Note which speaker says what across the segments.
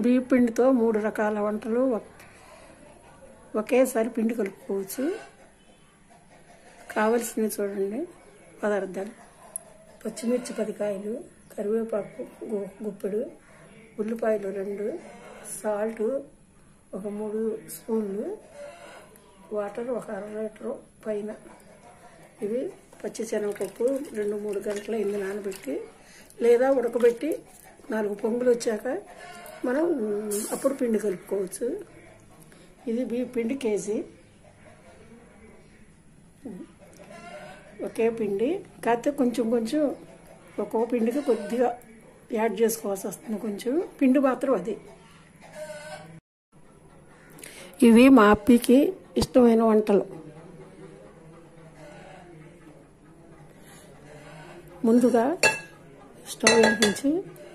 Speaker 1: బియ్య పిండితో మూడు రకాల వంటలు ఒక్- ఒకేసారి పిండి కలుపుకోవచ్చు కావలసినవి చూడండి పదార్థాలు పచ్చిమిర్చి పది కాయలు కరివేపాకు గు- గుప్పెడు ఉల్లిపాయలు రెండు సాల్ట్ ఒక మూడు స్పూన్లు వాటర్ ఒక అర లీటరు పైన ఇవి పచ్చి శనగపప్పు రెండు మూడు గంటల ఇందు నానబెట్టి లేదా ఉడకబెట్టి నాలుగు పొంగులు వచ్చాక మనం మ్, అప్పుడు పిండి కలుపుకోవచ్చు ఇది బియ్య పిండి కేజీ ఒకే పిండి కాకపోతే కొంచెం కొంచెం ఒక్కో పిండికి కొద్దిగా యాడ్ చేసుకోవాల్సి వస్తుంది కొంచెం పిండి మాత్రం అది ఇవి మా అప్పికి ఇష్టమైన వంటలు ముందుగా స్టవ్ వెలిగించి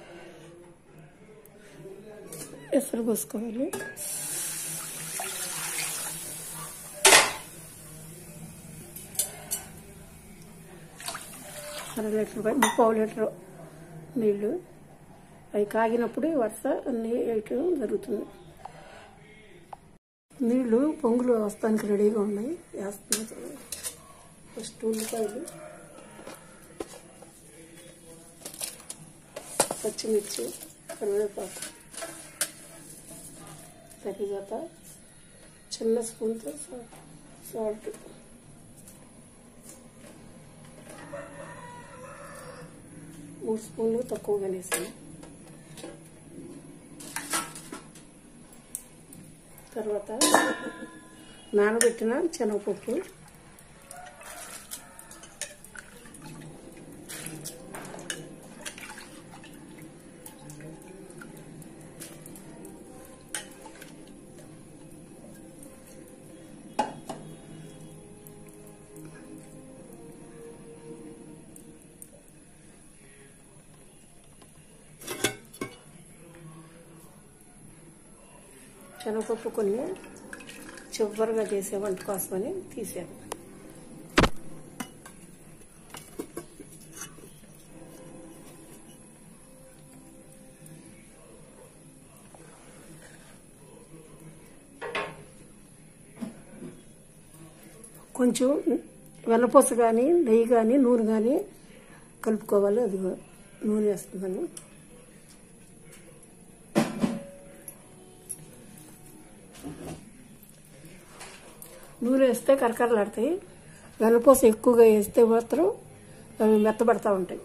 Speaker 1: ఎసరు పోసుకోవాలి అర లీటర్ పై- ముప్పావు లీటర్ నీళ్ళు అవి కాగినప్పుడు వరుస అన్నీ వేయటం జరుగుతుంది నీళ్ళు పొంగులు వస్తానికి రెడీగా ఉన్నాయి వేస్తున్నా చూడండి ఫస్ట్ ఉల్లిపాయలు పచ్చిమిర్చి కరివేపాకు తరిగాక చిన్న స్పూన్తో సాల్ట్ సాల్ట్ మూడు స్పూన్లు తక్కువగా వేసాను తర్వాత నానబెట్టిన శనగపప్పు శనగపప్పు కొన్ని చివరిగా చేసే వంట కోసమని తీసాను కొంచెం వెన్నపూస కానీ నెయ్యి కానీ నూనె కానీ కలుపుకోవాలి అది నూనె వేస్తున్నాను నూనె వేస్తే కరకరలాడతాయి వెన్నపూస ఎక్కువగా వేస్తే మాత్రం అవి మెత్తబడతా ఉంటాయి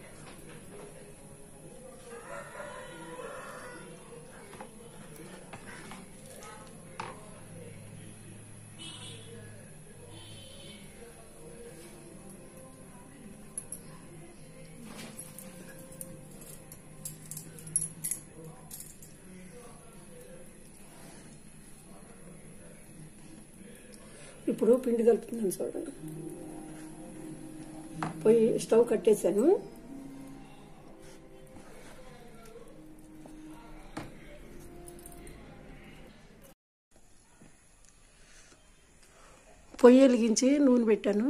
Speaker 1: ఇప్పుడు పిండి కలుపుతున్నాను చూడండి పొయ్యి స్టవ్ కట్టేశాను పొయ్యి వెలిగించి నూనె పెట్టాను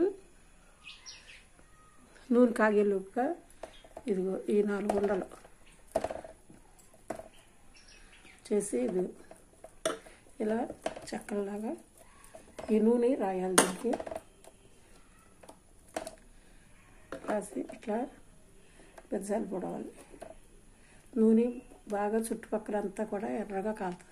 Speaker 1: నూనె కాగేలోపుగా ఇదిగో ఈ నాలుగు ఉండలు చేసి ఇది ఇలా చెక్కల్లాగా ఈ నూనె రాయాలి దీనికి రాసి ఇట్లా బెజ్జాలు పొడవాలి నూనె బాగా చుట్టుపక్కల అంతా కూడా ఎర్రగా కాలుతుంది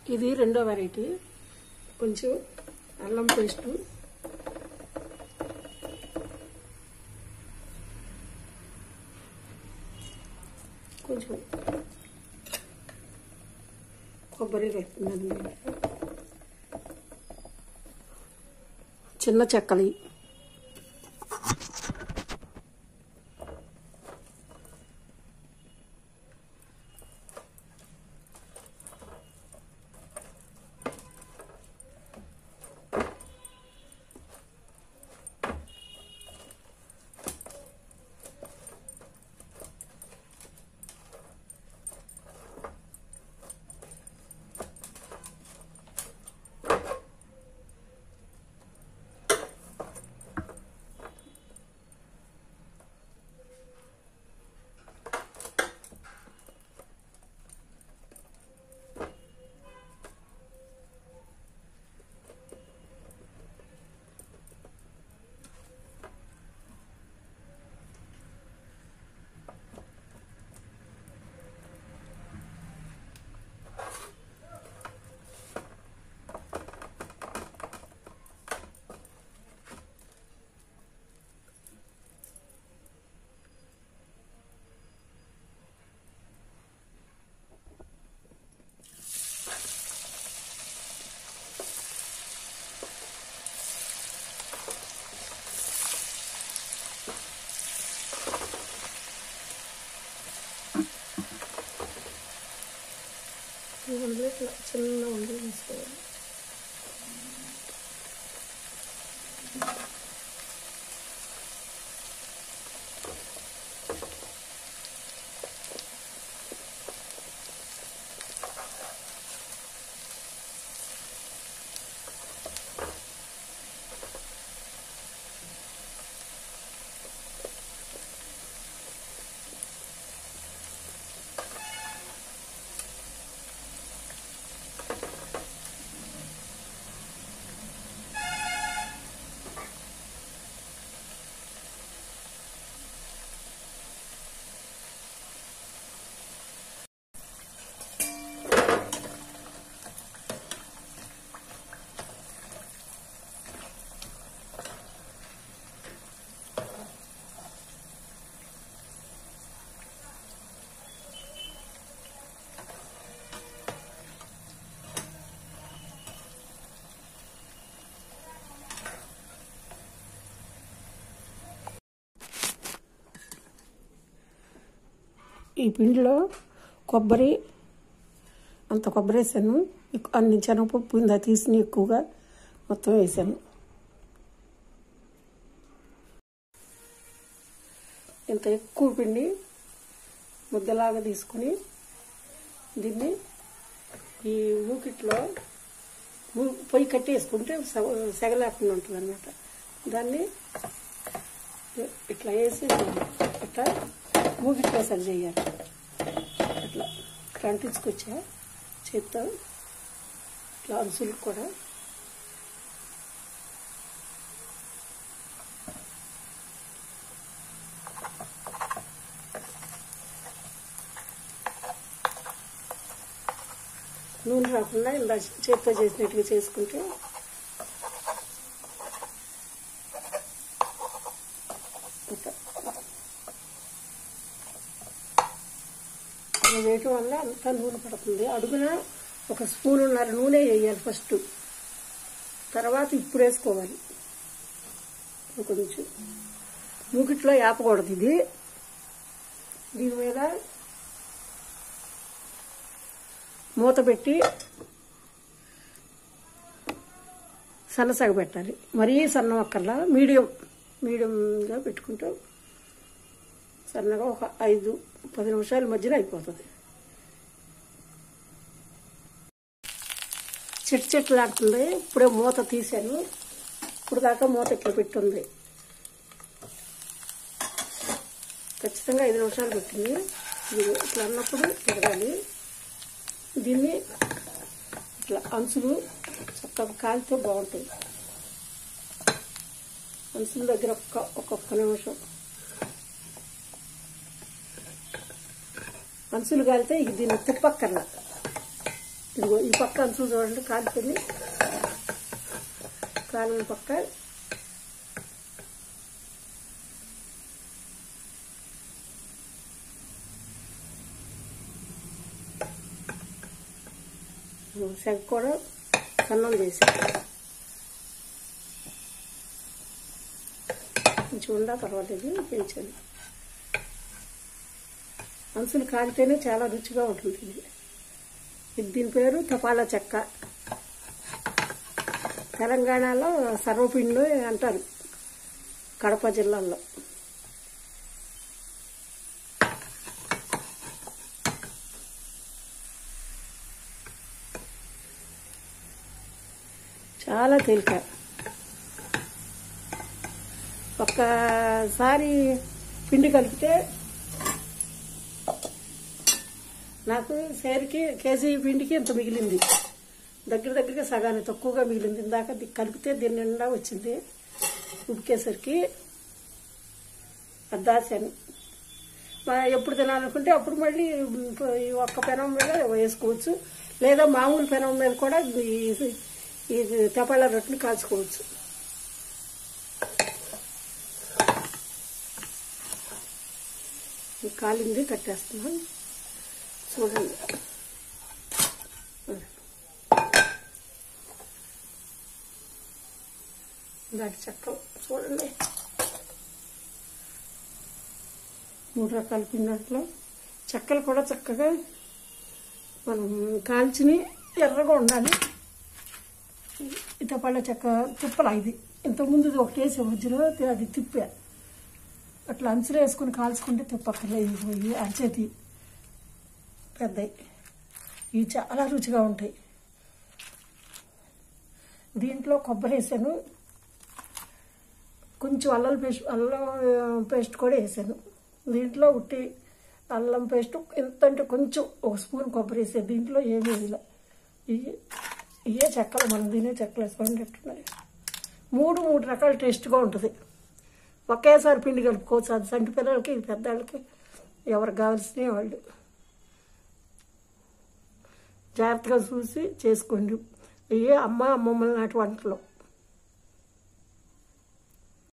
Speaker 1: ఇది రెండో వెరైటీ కొంచెం అల్లం పేస్టు కొంచెం కొబ్బరి కలుపుతున్నాను చిన్న చెక్కలి ఇట్లా చిన్న ఉండి తీసుకోవాలి ఈ పిండిలో కొబ్బరి అంత కొబ్బరి వేసాను ఎక్కు- అన్ని శనగపప్పు ఇందా తీసిన ఎక్కువగా మొత్తం వేసాను ఇంత ఎక్కువ పిండి ముద్దలాగా తీసుకుని దీన్ని ఈ ఊకిట్లో ఊ- పొయ్యి కట్టేసుకుంటే సగ- సెగలేకుండా ఉంటుంది అనమాట దాన్ని ఇట్లా వేసి ఇట్లా మూగిట్లో సరి చేయాలి అట్లా ఇట్లా అంటించుకొచ్చా చేత్తో ఇట్లా అంచులకు కూడా నూనె రాకుండా ఇలా చేత్తో చేసినట్టుగా చేసుకుంటే ఇట్లా ఇలా వేయటం వల్ల అంతా నూనె పడుతుంది అడుగున ఒక స్పూన్ ఉన్నర నూనె వేయాలి ఫస్ట్ తర్వాత ఇప్పుడు వేసుకోవాలి కొంచెం మూకిట్లో వేపకూడదు ఇది దీని మీద మూత పెట్టి సన్నసగ పెట్టాలి మరీ సన్నం అక్కర్లా మీడియం మీడియంగా పెట్టుకుంటాం సన్నగా ఒక ఐదు పది నిమిషాల మధ్యన అయిపోతుంది చెట్టు చెట్లు లాడుతుంది ఇప్పుడే మూత తీశాను ఇప్పుడు దాకా మూత ఇట్లా పెట్టుంది ఖచ్చితంగా ఐదు నిమిషాలు పెట్టింది ఇది ఇట్లా అన్నప్పుడు ఎదగాలి దీన్ని ఇట్లా అంచులు చక్కగా కాలితే బాగుంటాయి అంచుల దగ్గర ఒక్క ఒక్కొక్క నిమిషం అంచులు కాలితే ఇక దీన్ని తిప్పక్కర్లా ఇదిగో ఈ పక్క అంచు చూడండి కాలిపోయి కాలిన పక్క శంఖ కూడా సన్నం చేసి కొంచెం ఉండా పర్వాలేదు పెంచండి అంచులు కాలితేనే చాలా రుచిగా ఉంటుంది ఇది ఇది దీని పేరు తపాలా చెక్క తెలంగాణలో సర్వపిండి అంటారు కడప జిల్లాలో చాలా తేలిక ఒక్కసారి పిండి కలిపితే నాకు సేరికి కేజీ పిండికి ఇంత మిగిలింది దగ్గర దగ్గరగా సగానికి తక్కువగా మిగిలింది ఇందాక ది- కలిపితే దీని నిండా వచ్చింది ఉడికేసరికి అద్దాసాను ఎప్పుడు తినాలనుకుంటే అప్పుడు మళ్ళీ ఈ ఒక్క పెనం మీద వేసుకోవచ్చు లేదా మామూలు పెనం మీద కూడా ఈ- ఈ తెపాల రొట్టెని కాల్చుకోవచ్చు ఈ కాలింది కట్టేస్తున్నాను చూడండి దాని చెక్క చూడండి మూడు రకాల పిండిలో చెక్కలు కూడా చక్కగా మనం కాల్చిని ఎర్రగా ఉండాలి ఇతపళ్ళ చెక్క తిప్పలా ఇది ఇంతకుముందు ఇది ఒకటేసి మధ్యలో అది తిప్పా అట్లా అంచులు వేసుకుని కాల్చుకుంటే తిప్పక్కర్లేదు ఇవి అరచేతి పెద్దవి ఇవి చాలా రుచిగా ఉంటాయి దీంట్లో కొబ్బరి వేసాను కొంచెం అల్లం పేస్ట్ అల్లం ఆ, పేస్ట్ కూడా వేసాను దీంట్లో ఉట్టి అల్లం పేస్ట్ ఎంత అంటే కొంచెం ఒక స్పూన్ కొబ్బరి వేసాను దీంట్లో ఏమీ వేయలే ఇవి ఇవే చెక్కలు మనం తినే చెక్కలు వేసుకోండి ఎట్టున్నాయి మూడు మూడు రకాల టేస్ట్గా ఉంటుంది ఒకేసారి పిండి కలుపుకోవచ్చు అది సంటి పిల్లలకి ఇది పెద్దవాళ్ళకి ఎవరికి కావాల్సిన వాళ్ళు జాగ్రత్తగా చూసి చేసుకోండి ఇవే అమ్మ అమ్మమ్మల నాటి వంటలు